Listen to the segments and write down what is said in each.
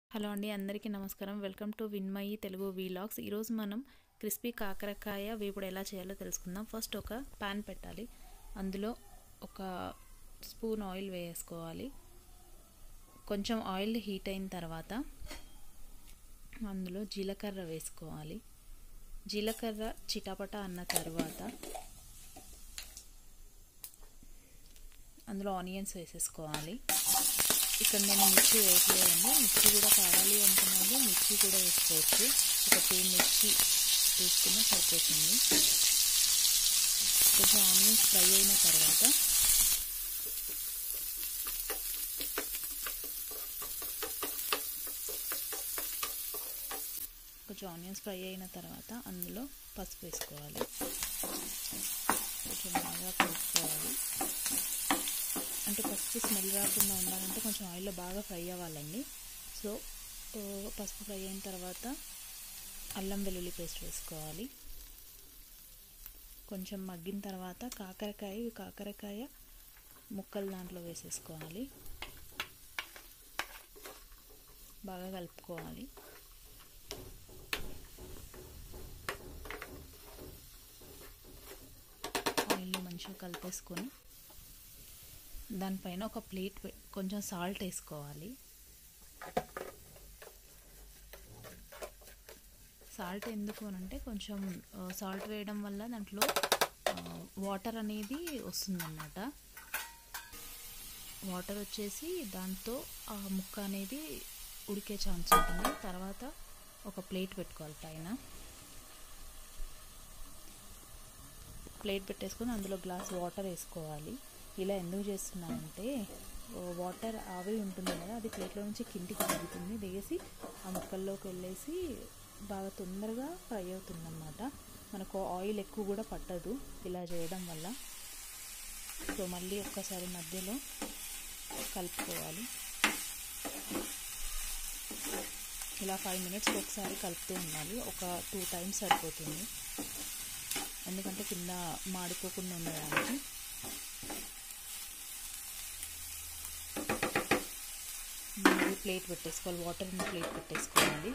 hello అండి అందరికీ నమస్కారం welcome to Vinmayi Telugu vlogs ఈరోజు మనం క్రిస్పీ కాకరకాయ వేపుడు ఎలా చేయాలో తెలుసుకుందాం ఫస్ట్ ఒక ప్యాన్ పెట్టాలి అందులో ఒక స్పూన్ ఆయిల్ వేసుకోవాలి కొంచెం ఆయిల్ హీట్ అయిన తర్వాత అందులో జీలకర్ర వేసుకోవాలి జీలకర్ర చిటపట అన్న తర్వాత అందులో ఆనియన్స్ వేసేసుకోవాలి ఇక్కడ నేను మిర్చి వేయట్లేదండి మిర్చి కూడా కావాలి అనుకున్న వాళ్ళు మిర్చి కూడా వేసుకోవచ్చు ఒక టూ మిర్చి వేసుకున్నా సరిపోతుంది కొంచెం ఆనియన్స్ ఫ్రై అయిన తర్వాత కొంచెం ఆనియన్స్ ఫ్రై అయిన తర్వాత అందులో పసుపు వేసుకోవాలి కొంచెం బాగా కలుపుకోవాలి అంటే పసుపు స్మెల్ రాకుండా ఉండాలంటే కొంచెం ఆయిల్లో బాగా ఫ్రై అవ్వాలండి సో పసుపు ఫ్రై అయిన తర్వాత అల్లం వెల్లుల్లి పేస్ట్ వేసుకోవాలి కొంచెం మగ్గిన తర్వాత కాకరకాయ కాకరకాయ ముక్కలు దాంట్లో వేసేసుకోవాలి బాగా కలుపుకోవాలి ఆయిల్ మంచిగా కలిపేసుకొని దానిపైన ఒక ప్లేట్ కొంచెం సాల్ట్ వేసుకోవాలి సాల్ట్ ఎందుకు అంటే కొంచెం సాల్ట్ వేయడం వల్ల దాంట్లో వాటర్ అనేది వస్తుందన్నమాట వాటర్ వచ్చేసి దాంతో ఆ ముక్క అనేది ఉడికే ఛాన్స్ ఉంటుంది తర్వాత ఒక ప్లేట్ పెట్టుకోవాలి పైన ప్లేట్ పెట్టేసుకొని అందులో గ్లాస్ వాటర్ వేసుకోవాలి ఇలా ఎందుకు చేస్తున్నానంటే వాటర్ ఆవిరి ఉంటుంది కదా అది ప్లేట్లో నుంచి కిందికి దిగుతుంది దిగేసి ఆ ముక్కల్లోకి వెళ్ళేసి బాగా తొందరగా ఫ్రై అవుతుందన్నమాట మనకు ఆయిల్ ఎక్కువ కూడా పట్టదు ఇలా చేయడం వల్ల సో మళ్ళీ ఒక్కసారి మధ్యలో కలుపుకోవాలి ఇలా ఫైవ్ మినిట్స్కి ఒకసారి కలుపుతూ ఉండాలి ఒక టూ టైమ్స్ సరిపోతుంది ఎందుకంటే కింద మాడిపోకుండా ఉండడానికి మళ్ళీ ప్లేట్ పెట్టేసుకోవాలి వాటర్ ఉన్న ప్లేట్ పెట్టేసుకోవాలి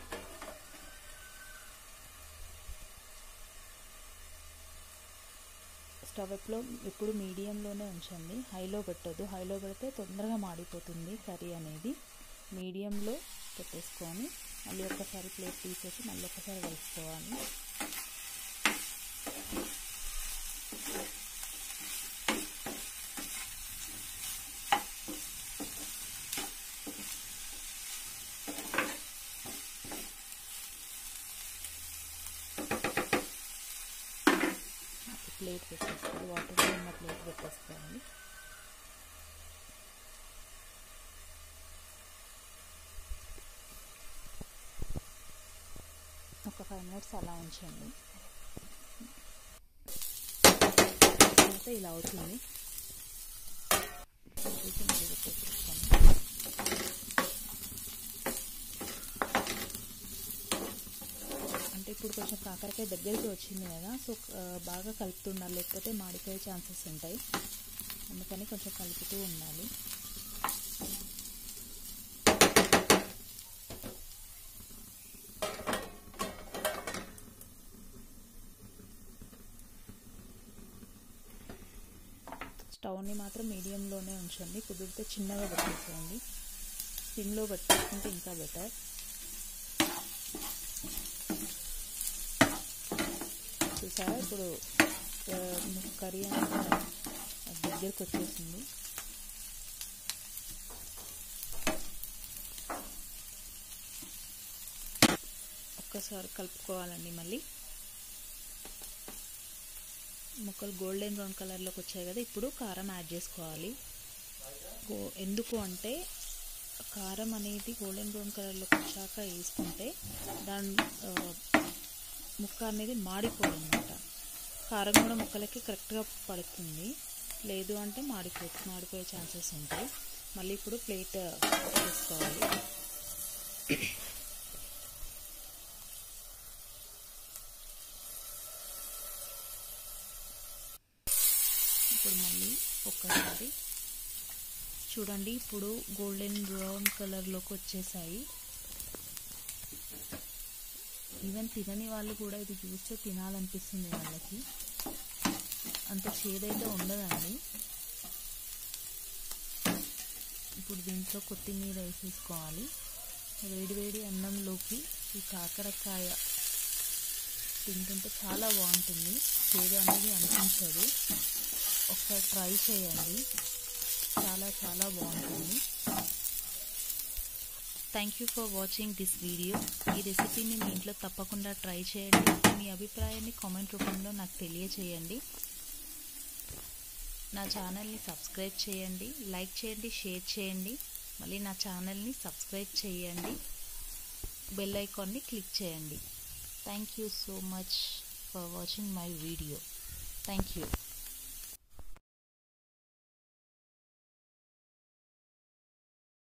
స్టవ్ ఎప్పుడు ఎప్పుడు మీడియంలోనే ఉంచండి హైలో పెట్టద్దు హైలో పెడితే తొందరగా మాడిపోతుంది కర్రీ అనేది మీడియంలో పెట్టేసుకొని మళ్ళీ ఒక్కసారి ప్లేట్ తీసేసి మళ్ళీ ఒకసారి కలుపుకోవాలి ప్లేట్ పెట్టేసుకోవాలి వాటర్ ఉన్న ప్లేట్ పెట్టేసుకోవాలి ఒక ఫైవ్ మినిట్స్ అలా ఉంచండి తర్వాత ఇలా అవుతుంది మళ్ళీ పెట్టేసుకోండి అంటే ఇప్పుడు కొంచెం కాకరకాయ దగ్గరికి వచ్చింది కదా సో బాగా కలుపుతుండాలి లేకపోతే మాడిపోయే ఛాన్సెస్ ఉంటాయి అందుకని కొంచెం కలుపుతూ ఉండాలి స్టవ్ని మాత్రం మీడియంలోనే ఉంచండి కుదిరితే చిన్నగా పెట్టేసేయండి సిమ్లో పెట్టేసుకుంటే ఇంకా బెటర్ చూసారా ఇప్పుడు కర్రీ అంతా దగ్గరికి వచ్చేసింది ఒక్కసారి కలుపుకోవాలండి మళ్ళీ ముక్కలు గోల్డెన్ బ్రౌన్ కలర్లోకి వచ్చాయి కదా ఇప్పుడు కారం యాడ్ చేసుకోవాలి ఎందుకు అంటే కారం అనేది గోల్డెన్ బ్రౌన్ కలర్లోకి వచ్చాక వేసుకుంటే దాని ముక్క అనేది మాడిపోదన్నమాట కారం కూడా ముక్కలకి కరెక్ట్గా పడుతుంది లేదు అంటే మాడిపో మాడిపోయే ఛాన్సెస్ ఉంటాయి మళ్ళీ ఇప్పుడు ప్లేట్ వేసుకోవాలి ఇప్పుడు మళ్ళీ ఒక్కసారి చూడండి ఇప్పుడు గోల్డెన్ బ్రౌన్ కలర్లోకి వచ్చేసాయి ఈవెన్ తినని వాళ్ళు కూడా ఇది చూస్తే తినాలనిపిస్తుంది వాళ్ళకి అంత చేదైతే ఉండదండి ఇప్పుడు దీంట్లో కొత్తిమీర వేసేసుకోవాలి వేడివేడి అన్నంలోకి ఈ కాకరకాయ తింటుంటే చాలా బాగుంటుంది చేదు అనేది అనిపించదు ఒకసారి ట్రై చేయండి చాలా చాలా బాగుంటుంది thank you for watching this video ఈ రెసిపీని మీ ఇంట్లో తప్పకుండా ట్రై చేయండి మీ అభిప్రాయాన్ని కామెంట్ రూపంలో నాకు తెలియచేయండి నా ఛానల్ని సబ్స్క్రైబ్ చేయండి లైక్ చేయండి షేర్ చేయండి మళ్ళీ నా ఛానల్ని సబ్స్క్రైబ్ చేయండి బెల్ ఐకాన్ని క్లిక్ చేయండి thank you so much for watching my video thank you